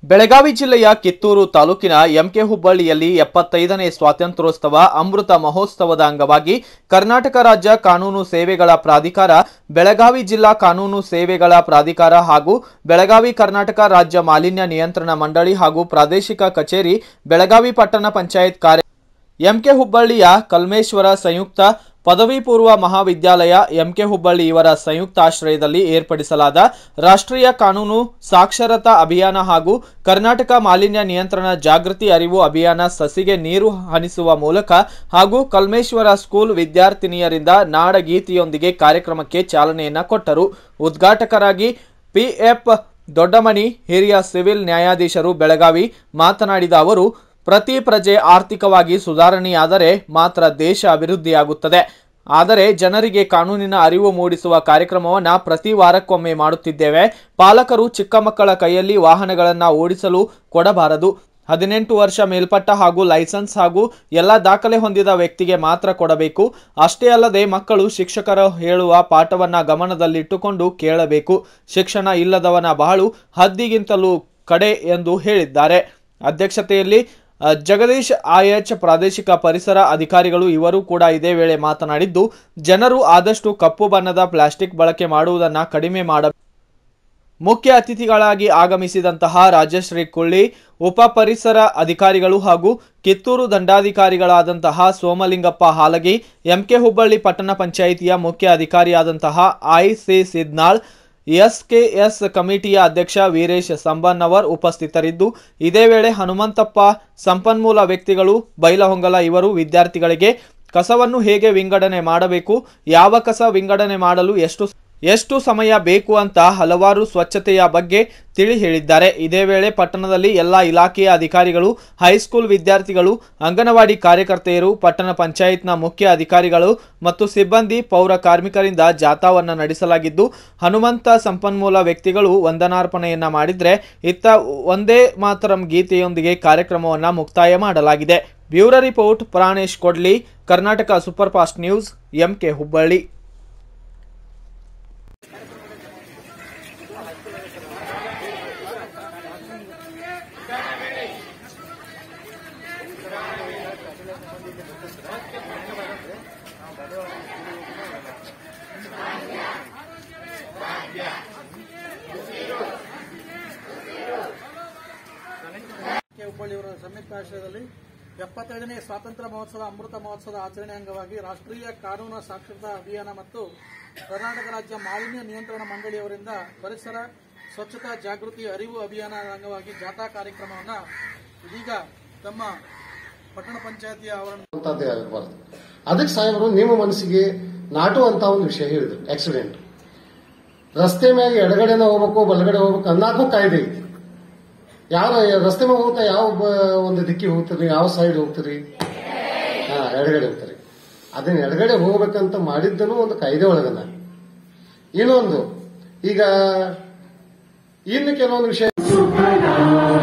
ಬೆಳಗಾವಿ ಜಿಲ್ಲೆಯ ಕಿತ್ತೂರು ತಾಲೂಕಿನ ಎಂಕೆ ಹುಬ್ಬಳ್ಳಿಯಲ್ಲಿ ಎಪ್ಪತ್ತೈದನೇ ಸ್ವಾತಂತ್ರ್ಯೋತ್ಸವ ಅಮೃತ ಮಹೋತ್ಸವದ ಅಂಗವಾಗಿ ಕರ್ನಾಟಕ ರಾಜ್ಯ ಕಾನೂನು ಸೇವೆಗಳ ಪ್ರಾಧಿಕಾರ ಬೆಳಗಾವಿ ಜಿಲ್ಲಾ ಕಾನೂನು ಸೇವೆಗಳ ಪ್ರಾಧಿಕಾರ ಹಾಗೂ ಬೆಳಗಾವಿ ಕರ್ನಾಟಕ ರಾಜ್ಯ ಮಾಲಿನ್ಯ ನಿಯಂತ್ರಣ ಮಂಡಳಿ ಹಾಗೂ ಪ್ರಾದೇಶಿಕ ಕಚೇರಿ ಬೆಳಗಾವಿ ಪಟ್ಟಣ ಪಂಚಾಯತ್ ಕಾರ್ಯ ಎಂಕೆ ಹುಬ್ಬಳ್ಳಿಯ ಕಲ್ಮೇಶ್ವರ ಸಂಯುಕ್ತ ಪದವಿ ಪೂರ್ವ ಮಹಾವಿದ್ಯಾಲಯ ಎಂಕೆ ಹುಬ್ಬಳ್ಳಿ ಇವರ ಸಂಯುಕ್ತ ಆಶ್ರಯದಲ್ಲಿ ಏರ್ಪಡಿಸಲಾದ ರಾಷ್ಟ್ರೀಯ ಕಾನೂನು ಸಾಕ್ಷರತಾ ಅಭಿಯಾನ ಹಾಗೂ ಕರ್ನಾಟಕ ಮಾಲಿನ್ಯ ನಿಯಂತ್ರಣ ಜಾಗೃತಿ ಅರಿವು ಅಭಿಯಾನ ಸಸಿಗೆ ನೀರು ಹನಿಸುವ ಮೂಲಕ ಹಾಗೂ ಕಲ್ಮೇಶ್ವರ ಸ್ಕೂಲ್ ವಿದ್ಯಾರ್ಥಿನಿಯರಿಂದ ನಾಡಗೀತೆಯೊಂದಿಗೆ ಕಾರ್ಯಕ್ರಮಕ್ಕೆ ಚಾಲನೆಯನ್ನ ಕೊಟ್ಟರು ಉದ್ಘಾಟಕರಾಗಿ ಪಿಎಫ್ ದೊಡ್ಡಮನಿ ಹಿರಿಯ ಸಿವಿಲ್ ನ್ಯಾಯಾಧೀಶರು ಬೆಳಗಾವಿ ಮಾತನಾಡಿದ ಅವರು ಪ್ರತಿ ಪ್ರಜೆ ಆರ್ಥಿಕವಾಗಿ ಸುಧಾರಣೆಯಾದರೆ ಮಾತ್ರ ದೇಶ ಅಭಿವೃದ್ಧಿಯಾಗುತ್ತದೆ ಆದರೆ ಜನರಿಗೆ ಕಾನೂನಿನ ಅರಿವು ಮೂಡಿಸುವ ಕಾರ್ಯಕ್ರಮವನ್ನು ಪ್ರತಿ ವಾರಕ್ಕೊಮ್ಮೆ ಮಾಡುತ್ತಿದ್ದೇವೆ ಪಾಲಕರು ಚಿಕ್ಕ ಮಕ್ಕಳ ಕೈಯಲ್ಲಿ ವಾಹನಗಳನ್ನು ಓಡಿಸಲು ಕೊಡಬಾರದು ಹದಿನೆಂಟು ವರ್ಷ ಮೇಲ್ಪಟ್ಟ ಹಾಗೂ ಲೈಸೆನ್ಸ್ ಹಾಗೂ ಎಲ್ಲ ದಾಖಲೆ ಹೊಂದಿದ ವ್ಯಕ್ತಿಗೆ ಮಾತ್ರ ಕೊಡಬೇಕು ಅಷ್ಟೇ ಅಲ್ಲದೆ ಮಕ್ಕಳು ಶಿಕ್ಷಕರು ಹೇಳುವ ಪಾಠವನ್ನ ಗಮನದಲ್ಲಿಟ್ಟುಕೊಂಡು ಕೇಳಬೇಕು ಶಿಕ್ಷಣ ಇಲ್ಲದವನ ಬಾಳು ಹದ್ದಿಗಿಂತಲೂ ಕಡೆ ಎಂದು ಹೇಳಿದ್ದಾರೆ ಅಧ್ಯಕ್ಷತೆಯಲ್ಲಿ ಅ, ಜಗದೀಶ್ ಆಯ್ಎಚ್ ಪ್ರಾದೇಶಿಕ ಪರಿಸರ ಅಧಿಕಾರಿಗಳು ಇವರು ಕೂಡ ಇದೇ ವೇಳೆ ಮಾತನಾಡಿದ್ದು ಜನರು ಆದಷ್ಟು ಕಪ್ಪು ಬಣ್ಣದ ಪ್ಲಾಸ್ಟಿಕ್ ಬಳಕೆ ಮಾಡುವುದನ್ನು ಕಡಿಮೆ ಮಾಡ ಮುಖ್ಯ ಅತಿಥಿಗಳಾಗಿ ಆಗಮಿಸಿದಂತಹ ರಾಜಶ್ರೀ ಕುಳ್ಳಿ ಉಪ ಪರಿಸರ ಅಧಿಕಾರಿಗಳು ಹಾಗೂ ಕಿತ್ತೂರು ದಂಡಾಧಿಕಾರಿಗಳಾದಂತಹ ಸೋಮಲಿಂಗಪ್ಪ ಹಾಲಗಿ ಎಂಕೆ ಹುಬ್ಬಳ್ಳಿ ಪಟ್ಟಣ ಪಂಚಾಯಿತಿಯ ಮುಖ್ಯ ಅಧಿಕಾರಿಯಾದಂತಹ ಐ ಸಿ ಸಿದ್ನಾಳ್ ಎಸ್ಕೆಎಸ್ ಕಮಿಟಿಯ ಅಧ್ಯಕ್ಷ ವೀರೇಶ್ ಸಂಬನ್ನವರ್ ಉಪಸ್ಥಿತರಿದ್ದು ಇದೇ ವೇಳೆ ಹನುಮಂತಪ್ಪ ಸಂಪನ್ಮೂಲ ವ್ಯಕ್ತಿಗಳು ಬೈಲಹೊಂಗಲ ಇವರು ವಿದ್ಯಾರ್ಥಿಗಳಿಗೆ ಕಸವನ್ನು ಹೇಗೆ ವಿಂಗಡಣೆ ಮಾಡಬೇಕು ಯಾವ ಕಸ ವಿಂಗಡಣೆ ಮಾಡಲು ಎಷ್ಟು ಎಷ್ಟು ಸಮಯ ಬೇಕು ಅಂತ ಹಲವಾರು ಸ್ವಚ್ಛತೆಯ ಬಗ್ಗೆ ತಿಳಿ ಹೇಳಿದ್ದಾರೆ ಇದೇ ವೇಳೆ ಪಟ್ಟಣದಲ್ಲಿ ಎಲ್ಲ ಇಲಾಖೆಯ ಅಧಿಕಾರಿಗಳು ಹೈಸ್ಕೂಲ್ ವಿದ್ಯಾರ್ಥಿಗಳು ಅಂಗನವಾಡಿ ಕಾರ್ಯಕರ್ತೆಯರು ಪಟ್ಟಣ ಪಂಚಾಯತ್ನ ಮುಖ್ಯ ಅಧಿಕಾರಿಗಳು ಮತ್ತು ಸಿಬ್ಬಂದಿ ಪೌರ ಕಾರ್ಮಿಕರಿಂದ ಜಾಥಾವನ್ನು ನಡೆಸಲಾಗಿದ್ದು ಹನುಮಂತ ಸಂಪನ್ಮೂಲ ವ್ಯಕ್ತಿಗಳು ವಂದನಾರ್ಪಣೆಯನ್ನ ಮಾಡಿದ್ರೆ ಇತ್ತ ಒಂದೇ ಮಾತರಂ ಗೀತೆಯೊಂದಿಗೆ ಕಾರ್ಯಕ್ರಮವನ್ನು ಮುಕ್ತಾಯ ಮಾಡಲಾಗಿದೆ bureau report Pranesh Kodli Karnataka super fast news MK Hubballi K ಹುಬ್ಬಳ್ಳಿಯವರ ಸಂಯುಕ್ತ ಆಶ್ರಯದಲ್ಲಿ ಎಪ್ಪತ್ತೈದನೇ ಸ್ವಾತಂತ್ರ್ಯ ಮಹೋತ್ಸವ ಅಮೃತ ಮಹೋತ್ಸವದ ಆಚರಣೆ ಅಂಗವಾಗಿ ರಾಷ್ಟ್ರೀಯ ಕಾನೂನು ಸಾಕ್ಷರತಾ ಅಭಿಯಾನ ಮತ್ತು ಕರ್ನಾಟಕ ರಾಜ್ಯ ಮಾಲಿನ್ಯ ನಿಯಂತ್ರಣ ಮಂಡಳಿಯವರಿಂದ ಪರಿಸರ ಸ್ವಚ್ಛತಾ ಜಾಗೃತಿ ಅರಿವು ಅಭಿಯಾನದ ಅಂಗವಾಗಿ ಜಾಥಾ ಕಾರ್ಯಕ್ರಮವನ್ನು ಇದೀಗ ತಮ್ಮ ಪಟ್ಟಣ ಪಂಚಾಯತಿಯ ಆವರಣ ಅಂತದ್ದೇ ಆಗಬಾರ್ದು ಅದಕ್ಕೆ ಸಾಹೇಬರು ನಿಮ್ಮ ಮನಸ್ಸಿಗೆ ನಾಟುವಂತ ಒಂದು ವಿಷಯ ಹೇಳಿದ್ರು ಆಕ್ಸಿಡೆಂಟ್ ರಸ್ತೆ ಮ್ಯಾಗ ಎಡಗಡೆನ ಹೋಗ್ಬೇಕು ಬಲಗಡೆ ಹೋಗ್ಬೇಕು ಅನ್ನಕ್ಕೂ ಕಾಯ್ದೆ ಐತಿ ಯಾವ ರಸ್ತೆ ಮ್ಯಾಗ ಹೋಗ್ತಾ ಯಾವ ಬ- ಒಂದು ದಿಕ್ಕಿಗೆ ಹೋಗ್ತೀರಿ ಯಾವ ಸೈಡ್ ಹೋಗ್ತೀರಿ ಹಾ ಎಡಗಡೆ ಹೋಗ್ತೀರಿ ಅದನ್ನ ಎಡಗಡೆ ಹೋಗ್ಬೇಕಂತ ಮಾಡಿದ್ದನು ಒಂದು ಕಾಯ್ದೆ ಒಳಗದ ಇನ್ನೊಂದು ಈಗ ಇನ್ನು ಕೆಲವೊಂದು ವಿಷಯ